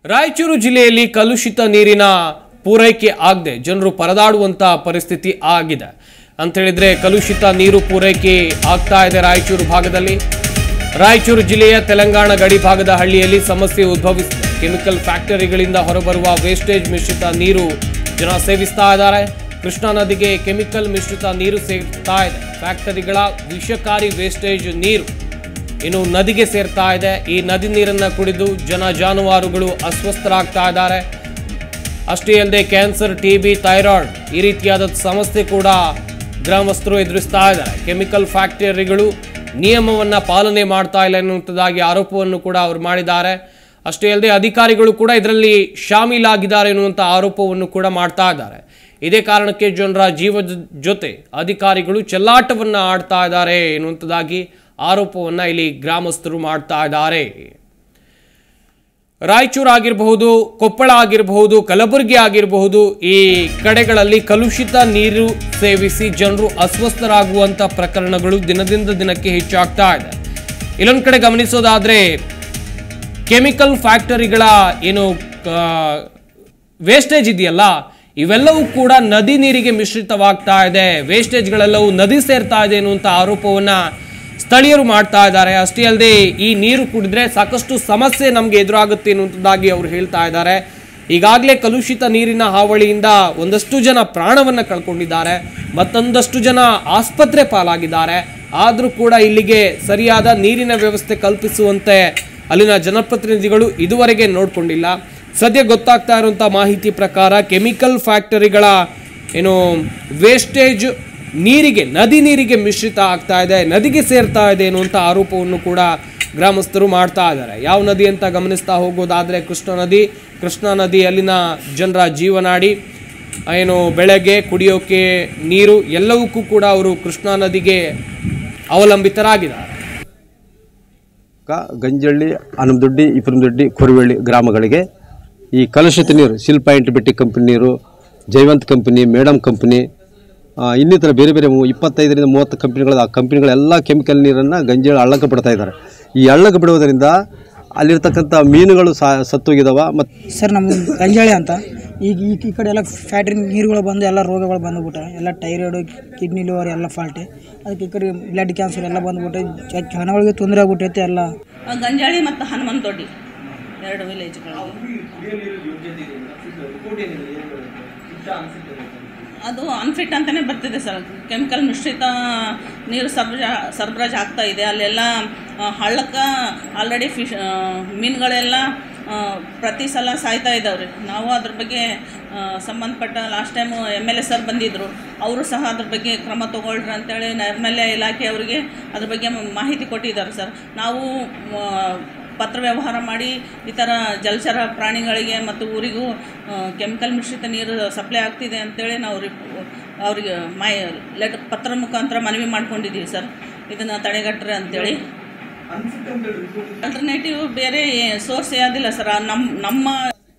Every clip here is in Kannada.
ರಾಯಚೂರು ಜಿಲ್ಲೆಯಲ್ಲಿ ಕಲುಷಿತ ನೀರಿನ ಪೂರೈಕೆ ಆಗದೆ ಜನರು ಪರದಾಡುವಂತ ಪರಿಸ್ಥಿತಿ ಆಗಿದೆ ಅಂತ ಹೇಳಿದ್ರೆ ಕಲುಷಿತ ನೀರು ಪೂರೈಕೆ ಆಗ್ತಾ ಇದೆ ರಾಯಚೂರು ಭಾಗದಲ್ಲಿ ರಾಯಚೂರು ಜಿಲ್ಲೆಯ ತೆಲಂಗಾಣ ಗಡಿ ಭಾಗದ ಹಳ್ಳಿಯಲ್ಲಿ ಸಮಸ್ಯೆ ಉದ್ಭವಿಸಿದೆ ಕೆಮಿಕಲ್ ಫ್ಯಾಕ್ಟರಿಗಳಿಂದ ಹೊರಬರುವ ವೇಸ್ಟೇಜ್ ಮಿಶ್ರಿತ ನೀರು ಜನ ಸೇವಿಸ್ತಾ ಇದ್ದಾರೆ ಕೃಷ್ಣಾ ನದಿಗೆ ಕೆಮಿಕಲ್ ಮಿಶ್ರಿತ ನೀರು ಸೇರ್ತಾ ಇದೆ ಫ್ಯಾಕ್ಟರಿಗಳ ವಿಷಕಾರಿ ವೇಸ್ಟೇಜ್ ನೀರು ಇನ್ನು ನದಿಗೆ ಸೇರ್ತಾ ಇದೆ ಈ ನದಿ ನೀರನ್ನ ಕುಡಿದು ಜನ ಜಾನುವಾರುಗಳು ಅಸ್ವಸ್ಥರಾಗ್ತಾ ಇದ್ದಾರೆ ಅಷ್ಟೇ ಅಲ್ಲದೆ ಕ್ಯಾನ್ಸರ್ ಟಿ ಬಿ ಥೈರಾಯ್ಡ್ ಈ ರೀತಿಯಾದ ಸಮಸ್ಯೆ ಕೂಡ ಗ್ರಾಮಸ್ಥರು ಎದುರಿಸ್ತಾ ಇದ್ದಾರೆ ಕೆಮಿಕಲ್ ಫ್ಯಾಕ್ಟರಿಗಳು ನಿಯಮವನ್ನ ಪಾಲನೆ ಮಾಡ್ತಾ ಇಲ್ಲ ಎನ್ನುವಂಥದ್ದಾಗಿ ಆರೋಪವನ್ನು ಕೂಡ ಅವರು ಮಾಡಿದ್ದಾರೆ ಅಷ್ಟೇ ಅಲ್ಲದೆ ಅಧಿಕಾರಿಗಳು ಕೂಡ ಇದರಲ್ಲಿ ಶಾಮೀಲಾಗಿದ್ದಾರೆ ಎನ್ನುವಂಥ ಆರೋಪವನ್ನು ಕೂಡ ಮಾಡ್ತಾ ಇದ್ದಾರೆ ಇದೇ ಕಾರಣಕ್ಕೆ ಜನರ ಜೀವ ಜೊತೆ ಅಧಿಕಾರಿಗಳು ಚೆಲ್ಲಾಟವನ್ನ ಆಡ್ತಾ ಇದ್ದಾರೆ ಎನ್ನುವಂಥದ್ದಾಗಿ ಆರೋಪವನ್ನ ಇಲ್ಲಿ ಗ್ರಾಮಸ್ಥರು ಮಾಡ್ತಾ ಇದ್ದಾರೆ ರಾಯಚೂರು ಆಗಿರಬಹುದು ಕೊಪ್ಪಳ ಆಗಿರಬಹುದು ಕಲಬುರಗಿ ಆಗಿರಬಹುದು ಈ ಕಡೆಗಳಲ್ಲಿ ಕಲುಷಿತ ನೀರು ಸೇವಿಸಿ ಜನರು ಅಸ್ವಸ್ಥರಾಗುವಂತ ಪ್ರಕರಣಗಳು ದಿನದಿಂದ ದಿನಕ್ಕೆ ಹೆಚ್ಚಾಗ್ತಾ ಇದೆ ಇಲ್ಲೊಂದು ಕಡೆ ಗಮನಿಸೋದಾದ್ರೆ ಕೆಮಿಕಲ್ ಫ್ಯಾಕ್ಟರಿಗಳ ಏನು ವೇಸ್ಟೇಜ್ ಇದೆಯಲ್ಲ ಇವೆಲ್ಲವೂ ಕೂಡ ನದಿ ನೀರಿಗೆ ಮಿಶ್ರಿತವಾಗ್ತಾ ಇದೆ ವೇಸ್ಟೇಜ್ಗಳೆಲ್ಲವೂ ನದಿ ಸೇರ್ತಾ ಇದೆ ಎನ್ನುವಂಥ ಆರೋಪವನ್ನ ಸ್ಥಳೀಯರು ಮಾಡ್ತಾ ಇದ್ದಾರೆ ಅಷ್ಟೇ ಅಲ್ಲದೆ ಈ ನೀರು ಕುಡಿದ್ರೆ ಸಾಕಷ್ಟು ಸಮಸ್ಯೆ ನಮಗೆ ಎದುರಾಗುತ್ತೆ ಎನ್ನುವಂಥದ್ದಾಗಿ ಅವರು ಹೇಳ್ತಾ ಇದ್ದಾರೆ ಈಗಾಗಲೇ ಕಲುಷಿತ ನೀರಿನ ಹಾವಳಿಯಿಂದ ಒಂದಷ್ಟು ಜನ ಪ್ರಾಣವನ್ನು ಕಳ್ಕೊಂಡಿದ್ದಾರೆ ಮತ್ತೊಂದಷ್ಟು ಜನ ಆಸ್ಪತ್ರೆ ಪಾಲಾಗಿದ್ದಾರೆ ಆದರೂ ಕೂಡ ಇಲ್ಲಿಗೆ ಸರಿಯಾದ ನೀರಿನ ವ್ಯವಸ್ಥೆ ಕಲ್ಪಿಸುವಂತೆ ಅಲ್ಲಿನ ಜನಪ್ರತಿನಿಧಿಗಳು ಇದುವರೆಗೆ ನೋಡಿಕೊಂಡಿಲ್ಲ ಸದ್ಯ ಗೊತ್ತಾಗ್ತಾ ಇರುವಂಥ ಮಾಹಿತಿ ಪ್ರಕಾರ ಕೆಮಿಕಲ್ ಫ್ಯಾಕ್ಟರಿಗಳ ಏನು ವೇಸ್ಟೇಜ್ ನೀರಿಗೆ ನದಿ ನೀರಿಗೆ ಮಿಶ್ರಿತ ಆಗ್ತಾ ಇದೆ ನದಿಗೆ ಸೇರ್ತಾ ಇದೆ ಅನ್ನುವಂಥ ಆರೋಪವನ್ನು ಕೂಡ ಗ್ರಾಮಸ್ಥರು ಮಾಡ್ತಾ ಇದ್ದಾರೆ ಯಾವ ನದಿ ಅಂತ ಗಮನಿಸ್ತಾ ಹೋಗೋದಾದ್ರೆ ಕೃಷ್ಣಾ ನದಿ ಕೃಷ್ಣಾ ನದಿ ಅಲ್ಲಿನ ಜನರ ಜೀವನಾಡಿ ಏನು ಬೆಳೆಗೆ ಕುಡಿಯೋಕೆ ನೀರು ಎಲ್ಲವಕ್ಕೂ ಕೂಡ ಅವರು ಕೃಷ್ಣಾ ನದಿಗೆ ಅವಲಂಬಿತರಾಗಿದ್ದಾರೆ ಕ ಗಂಜಳ್ಳಿ ಹನುಮದೊಡ್ಡಿ ಇಪ್ಪರಮದೊಡ್ಡಿ ಕೊರವಳ್ಳಿ ಗ್ರಾಮಗಳಿಗೆ ಈ ಕಲುಷಿತ ನೀರು ಶಿಲ್ಪ ಇಂಟಿಬಿಟಿ ಕಂಪನಿ ನೀರು ಜೈವಂತ್ ಕಂಪನಿ ಮೇಡಮ್ ಕಂಪನಿ ಆ, ಇನ್ನಿತರ ಬೇರೆ ಬೇರೆ ಮೂ- ಇಪ್ಪತ್ತೈದರಿಂದ ಮೂವತ್ತು ಕಂಪನಿಗಳ ಆ ಕಂಪನಿಗಳೆಲ್ಲ ಕೆಮಿಕಲ್ ನೀರನ್ನು ಗಂಜಳ್ಳಿ ಹಳ್ಳಕ್ಕೆ ಬಿಡ್ತಾ ಇದ್ದಾರೆ ಈ ಹಳ್ಳಕ್ಕೆ ಬಿಡುವುದರಿಂದ ಅಲ್ಲಿರ್ತಕ್ಕಂಥ ಮೀನುಗಳು ಸಾ ಸತ್ತೋಗಿದಾವ ಮತ್ತು ಸರ್ ನಮ್ಮ ಗಂಜಾಳಿ ಅಂತ ಈಗ ಈ ಈ ಕಡೆ ಎಲ್ಲ ಫ್ಯಾಕ್ಟ್ರಿ ನೀರುಗಳು ಬಂದು ಎಲ್ಲ ರೋಗಗಳು ಬಂದುಬಿಟ್ಟ ಎಲ್ಲ ಟೈರಾಯ್ಡು ಕಿಡ್ನಿ ಲಿವರ್ ಎಲ್ಲ ಫಾಲ್ಟ್ ಅದಕ್ಕೆ ಈ ಕಡೆ ಬ್ಲಡ್ ಕ್ಯಾನ್ಸರ್ ಎಲ್ಲ ಬಂದ್ಬಿಟ್ಟು ಜ- ಜನಗಳಿಗೆ ತೊಂದರೆ ಆಗ್ಬಿಟ್ಟೈತೆ ಎಲ್ಲ ಆ, ಗಂಜಾಳಿ ಮತ್ತು ಹನುಮಂತೊಡ್ಡಿ ಎರಡು ವಿಲೇಜ್ಗಳು ಅದು ಅನ್ಫಿಟ್ ಅಂತಲೇ ಬರ್ತಿದೆ ಸರ್ ಕೆಮಿಕಲ್ ಮಿಶ್ರಿತ ನೀರು ಸರಬರಾಜು ಸರಬರಾಜು ಆಗ್ತಾ ಇದೆ ಅಲ್ಲೆಲ್ಲ ಆ, ಹಳ್ಳಕ್ಕೆ ಆಲ್ರೆಡಿ ಫಿಶ್ ಆ, ಮೀನುಗಳೆಲ್ಲ ಆ, ಪ್ರತಿ ಸಲ ಸಾಯ್ತಾ ಇದ್ದಾವ್ರಿ ನಾವು ಅದ್ರ ಬಗ್ಗೆ ಆ, ಸಂಬಂಧಪಟ್ಟ last time M L A sir ಬಂದಿದ್ದರು ಅವರು ಸಹ ಅದ್ರ ಬಗ್ಗೆ ಕ್ರಮ ತಗೊಳ್ರಿ ಅಂತೇಳಿ ನೈರ್ಮಲ್ಯ ಇಲಾಖೆ ಅವರಿಗೆ ಅದ್ರ ಬಗ್ಗೆ ಮಾಹಿತಿ ಕೊಟ್ಟಿದ್ದಾರೆ ಸರ್ ನಾವು ಆ, ಪತ್ರ ವ್ಯವಹಾರ ಮಾಡಿ ಈ ಥರ ಜಲಚರ ಪ್ರಾಣಿಗಳಿಗೆ ಮತ್ತು ಊರಿಗೂ ಕೆಮಿಕಲ್ ಮಿಶ್ರಿತ ನೀರು ಸಪ್ಲೈ ಆಗ್ತಿದೆ ಅಂತೇಳಿ ನಾವು ರಿಪ್ ಅವರಿಗೆ ಮೈ ಲೆಟರ್ ಪತ್ರ ಮುಖಾಂತರ ಮನವಿ ಮಾಡ್ಕೊಂಡಿದ್ದೀವಿ ಸರ್ ಇದನ್ನು ತಡೆಗಟ್ರೆ ಅಂತೇಳಿ ಅಲ್ಟರ್ನೇಟಿವ್ ಬೇರೆ ಸೋರ್ಸ್ ಯಾವುದಿಲ್ಲ ಸರ್ ನಮ್ಮ ನಮ್ಮ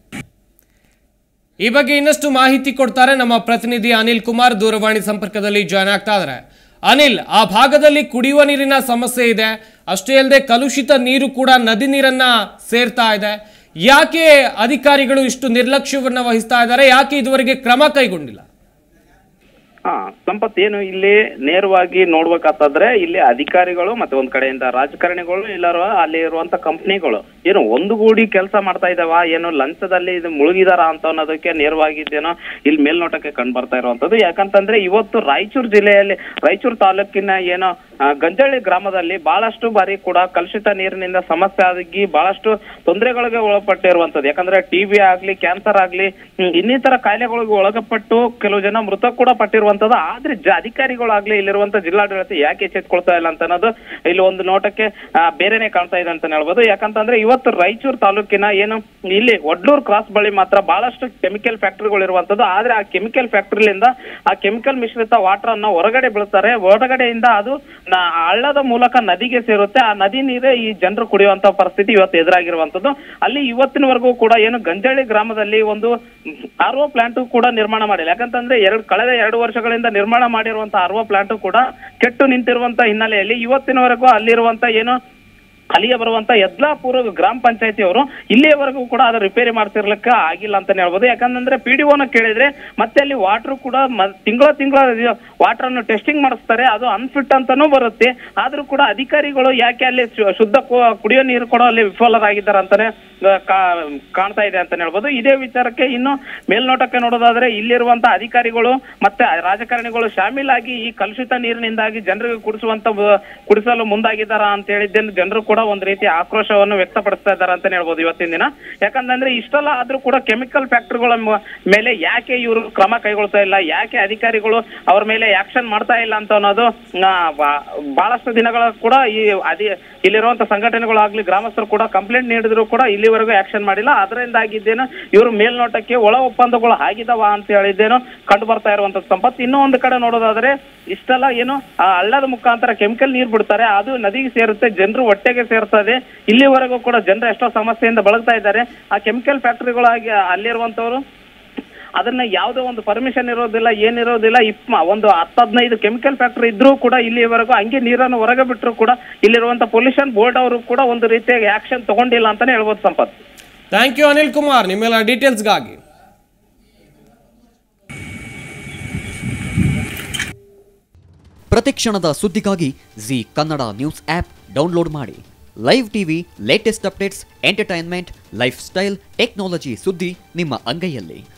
ಈ ಬಗ್ಗೆ ಇನ್ನಷ್ಟು ಮಾಹಿತಿ ಕೊಡ್ತಾರೆ ನಮ್ಮ ಪ್ರತಿನಿಧಿ ಅನಿಲ್ ಕುಮಾರ್ ದೂರವಾಣಿ ಸಂಪರ್ಕದಲ್ಲಿ ಜಾಯ್ನ್ ಆಗ್ತಾ ಇದ್ದಾರೆ ಅನಿಲ್ ಆ ಭಾಗದಲ್ಲಿ ಕುಡಿಯುವ ನೀರಿನ ಸಮಸ್ಯೆ ಇದೆ ಅಷ್ಟೇ ಅಲ್ಲದೆ ಕಲುಷಿತ ನೀರು ಕೂಡ ನದಿ ನೀರನ್ನ ಸೇರ್ತಾ ಇದೆ ಯಾಕೆ ಅಧಿಕಾರಿಗಳು ಇಷ್ಟು ನಿರ್ಲಕ್ಷ್ಯವನ್ನ ವಹಿಸ್ತಾ ಇದ್ದಾರೆ ಯಾಕೆ ಇದುವರೆಗೆ ಕ್ರಮ ಕೈಗೊಂಡಿಲ್ಲ ಹಾ ಸಂಪತ್ ಏನು ಇಲ್ಲಿ ನೇರವಾಗಿ ನೋಡ್ಬೇಕಾತಂದ್ರೆ ಇಲ್ಲಿ ಅಧಿಕಾರಿಗಳು ಮತ್ತೆ ಒಂದ್ ಕಡೆಯಿಂದ ರಾಜಕಾರಣಿಗಳು ಇಲ್ಲರ ಅಲ್ಲಿ ಇರುವಂತ ಕಂಪ್ನಿಗಳು ಏನು ಒಂದುಗೂಡಿ ಕೆಲಸ ಮಾಡ್ತಾ ಇದಾವ ಏನು ಲಂಚದಲ್ಲಿ ಇದು ಮುಳುಗಿದಾರ ಅಂತ ಅನ್ನೋದಕ್ಕೆ ನೇರವಾಗಿ ಇದೇನೋ ಇಲ್ಲಿ ಮೇಲ್ನೋಟಕ್ಕೆ ಕಂಡು ಬರ್ತಾ ಇರುವಂತದ್ದು ಯಾಕಂತಂದ್ರೆ ಇವತ್ತು ರಾಯಚೂರು ಜಿಲ್ಲೆಯಲ್ಲಿ ರಾಯಚೂರು ತಾಲೂಕಿನ ಏನೋ ಆ, ಗಂಜಳ್ಳಿ ಗ್ರಾಮದಲ್ಲಿ ಬಹಳಷ್ಟು ಬಾರಿ ಕೂಡ ಕಲುಷಿತ ನೀರಿನಿಂದ ಸಮಸ್ಯೆ ಆಗಿ ಬಹಳಷ್ಟು ತೊಂದರೆಗಳಿಗೆ ಒಳಪಟ್ಟಿರುವಂತದ್ದು ಯಾಕಂದ್ರೆ ಟಿಬಿ ಆಗ್ಲಿ ಕ್ಯಾನ್ಸರ್ ಆಗ್ಲಿ ಹ್ಮ್, ಇನ್ನಿತರ ಕಾಯಿಲೆಗಳಿಗೆ ಒಳಗಪಟ್ಟು ಕೆಲವು ಜನ ಮೃತ ಕೂಡ ಪಟ್ಟಿರುವಂತದ್ದು ಆದ್ರೆ ಜ ಅಧಿಕಾರಿಗಳಾಗ್ಲಿ ಇಲ್ಲಿರುವಂತ ಜಿಲ್ಲಾಡಳಿತ ಯಾಕೆ ಎಚ್ಚೆತ್ಕೊಳ್ತಾ ಇಲ್ಲ ಅಂತ ಅನ್ನೋದು ಇಲ್ಲಿ ಒಂದು ನೋಟಕ್ಕೆ ಆ, ಬೇರೆನೆ ಕಾಣ್ತಾ ಇದೆ ಅಂತ ಹೇಳ್ಬೋದು ಯಾಕಂತಂದ್ರೆ ಇವತ್ತು ರಾಯಚೂರು ತಾಲೂಕಿನ ಏನು ಇಲ್ಲಿ ಒಡ್ಲೂರ್ ಕ್ರಾಸ್ ಬಳಿ ಮಾತ್ರ ಬಹಳಷ್ಟು ಕೆಮಿಕಲ್ ಫ್ಯಾಕ್ಟರಿಗಳು ಇರುವಂತದ್ದು ಆದ್ರೆ ಆ ಕೆಮಿಕಲ್ ಫ್ಯಾಕ್ಟರಿಲಿಂದ ಆ ಕೆಮಿಕಲ್ ಮಿಶ್ರಿತ ವಾಟರ್ ಅನ್ನ ಹೊರಗಡೆ ಬೀಳ್ತಾರೆ ಹೊರಗಡೆಯಿಂದ ಅದು ನ- ಹಳ್ಳದ ಮೂಲಕ ನದಿಗೆ ಸೇರುತ್ತೆ ಆ ನದಿ ನೀರೇ ಈ ಜನರು ಕುಡಿಯುವಂತ ಪರಿಸ್ಥಿತಿ ಇವತ್ತು ಎದುರಾಗಿರುವಂತದ್ದು ಅಲ್ಲಿ ಇವತ್ತಿನವರೆಗೂ ಕೂಡ ಏನು ಗಂಜಳ್ಳಿ ಗ್ರಾಮದಲ್ಲಿ ಒಂದು ಆರ್ ಒ ಪ್ಲಾಂಟ್ ಕೂಡ ನಿರ್ಮಾಣ ಮಾಡಿಲ್ಲ ಯಾಕಂತಂದ್ರೆ ಎರಡು ಕಳೆದ ಎರಡು ವರ್ಷಗಳಿಂದ ನಿರ್ಮಾಣ ಮಾಡಿರುವಂತ ಆರ್ ಒ ಪ್ಲಾಂಟ್ ಕೂಡ ಕೆಟ್ಟು ನಿಂತಿರುವಂತ ಹಿನ್ನೆಲೆಯಲ್ಲಿ ಇವತ್ತಿನವರೆಗೂ ಅಲ್ಲಿರುವಂತ ಏನು ಅಲ್ಲಿಗೆ ಬರುವಂತ ಯದ್ಲಾಪುರ ಗ್ರಾಮ ಪಂಚಾಯತಿಯವರು ಇಲ್ಲಿಯವರೆಗೂ ಕೂಡ ಅದು ರಿಪೇರಿ ಮಾಡ್ತಿರ್ಲಿಕ್ಕೆ ಆಗಿಲ್ಲ ಅಂತಾನೆ ಹೇಳ್ಬೋದು ಯಾಕಂದ್ರೆ ಪಿ ಡಿ ಒನ ಕೇಳಿದ್ರೆ ಮತ್ತೆ ಅಲ್ಲಿ ವಾಟರ್ ಕೂಡ ತಿಂಗಳ ತಿಂಗಳ ವಾಟರ್ ಅನ್ನು ಟೆಸ್ಟಿಂಗ್ ಮಾಡಿಸ್ತಾರೆ ಅದು ಅನ್ಫಿಟ್ ಅಂತಾನೂ ಬರುತ್ತೆ ಆದ್ರೂ ಕೂಡ ಅಧಿಕಾರಿಗಳು ಯಾಕೆ ಅಲ್ಲಿ ಶು- ಶುದ್ಧ ಕು- ಕುಡಿಯೋ ನೀರು ಕೂಡ ಅಲ್ಲಿ ವಿಫಲರಾಗಿದ್ದಾರೆ ಅಂತಾನೆ ಆ, ಕಾ- ಕಾಣ್ತಾ ಇದೆ ಅಂತಾನೆ ಹೇಳ್ಬೋದು ಇದೇ ವಿಚಾರಕ್ಕೆ ಇನ್ನು ಮೇಲ್ನೋಟಕ್ಕೆ ನೋಡೋದಾದ್ರೆ ಇಲ್ಲಿರುವಂತ ಅಧಿಕಾರಿಗಳು ಮತ್ತೆ ರಾಜಕಾರಣಿಗಳು ಶಾಮೀಲಾಗಿ ಈ ಕಲುಷಿತ ನೀರಿನಿಂದಾಗಿ ಜನರಿಗೆ ಕುಡಿಸುವಂತ ಬ- ಕುಡಿಸಲು ಮುಂದಾಗಿದ್ದಾರ ಅಂತ ಹೇಳಿದ್ದೇನೆ ಜನರು ಕೂಡ ಒಂದ್ ರೀತಿ ಆಕ್ರೋಶವನ್ನು ವ್ಯಕ್ತಪಡಿಸ್ತಾ ಇದ್ದಾರೆ ಅಂತಾನೆ ಹೇಳ್ಬೋದು ಇವತ್ತಿನ ದಿನ ಯಾಕಂತಂದ್ರೆ ಇಷ್ಟೆಲ್ಲ ಆದ್ರೂ ಕೂಡ ಕೆಮಿಕಲ್ ಫ್ಯಾಕ್ಟರಿಗಳ ಮೇಲೆ ಯಾಕೆ ಇವರು ಕ್ರಮ ಕೈಗೊಳ್ತಾ ಇಲ್ಲ ಯಾಕೆ ಅಧಿಕಾರಿಗಳು ಅವ್ರ ಮೇಲೆ ಆಕ್ಷನ್ ಮಾಡ್ತಾ ಇಲ್ಲ ಅಂತ ಅನ್ನೋದು ಆ, ಬಾ- ಬಹಳಷ್ಟು ದಿನಗಳ ಕೂಡ ಈ ಅದಿ ಇಲ್ಲಿರುವಂತ ಸಂಘಟನೆಗಳಾಗ್ಲಿ ಗ್ರಾಮಸ್ಥರು ಕೂಡ ಕಂಪ್ಲೇಂಟ್ ನೀಡಿದ್ರು ಕೂಡ ಇಲ್ಲಿವರೆಗೂ ಆಕ್ಷನ್ ಮಾಡಿಲ್ಲ ಅದರಿಂದಾಗಿದ್ದೇನು ಇವರು ಮೇಲ್ನೋಟಕ್ಕೆ ಒಳ ಒಪ್ಪಂದಗಳು ಆಗಿದಾವ ಅಂತ ಹೇಳಿದ್ದೇನು ಕಂಡು ಬರ್ತಾ ಇರುವಂತ ಸಂಪತ್ತು ಇನ್ನೂ ಒಂದು ಕಡೆ ನೋಡೋದಾದ್ರೆ ಇಷ್ಟೆಲ್ಲ ಏನು ಆ ಹಳ್ಳದ ಮುಖಾಂತರ ಕೆಮಿಕಲ್ ನೀರು ಬಿಡ್ತಾರೆ ಅದು ನದಿಗೆ ಸೇರುತ್ತೆ ಜನರು ಹೊಟ್ಟೆಗೆ ಸೇರ್ತದೆ ಇಲ್ಲಿವರೆಗೂ ಕೂಡ ಜನರು ಎಷ್ಟೋ ಸಮಸ್ಯೆಯಿಂದ ಬಳಲ್ತಾ ಇದ್ದಾರೆ ಆ ಕೆಮಿಕಲ್ ಫ್ಯಾಕ್ಟರಿಗಳಾಗಿ ಅಲ್ಲಿರುವಂತವರು ಅದನ್ನ ಯಾವುದೋ ಒಂದು ಪರ್ಮಿಷನ್ ಇರೋದಿಲ್ಲ ಏನಿರೋದಿಲ್ಲ ಇಪ್ಪ ಒಂದು ಹತ್ತು ಹದಿನೈದು ಕೆಮಿಕಲ್ ಫ್ಯಾಕ್ಟರಿ ಇದ್ರೂ ಕೂಡ ಇಲ್ಲಿವರೆಗೂ ಹಂಗೆ ನೀರನ್ನು ಹೊರಗೆ ಬಿಟ್ಟರು ಕೂಡ ಇಲ್ಲಿರುವಂತ ಪೊಲ್ಯೂಷನ್ ಬೋರ್ಡ್ ಅವರು ಕೂಡ ಒಂದು ರೀತಿಯಾಗಿ ಆಕ್ಷನ್ ತಗೊಂಡಿಲ್ಲ ಅಂತಾನೆ ಹೇಳ್ಬೋದು ಸಂಪತ್ ಥ್ಯಾಂಕ್ ಯು ಅನಿಲ್ ಕುಮಾರ್ ನಿಮ್ಮೆಲ್ಲ ಡೀಟೇಲ್ಸ್ಗಾಗಿ ಪ್ರತಿಕ್ಷಣದ ಸುದ್ದಿಗಾಗಿ Zee Kannada news app download ಮಾಡಿ live TV latest updates entertainment life style technology ಸುದ್ದಿ ನಿಮ್ಮ ಅಂಗೈಯಲ್ಲಿ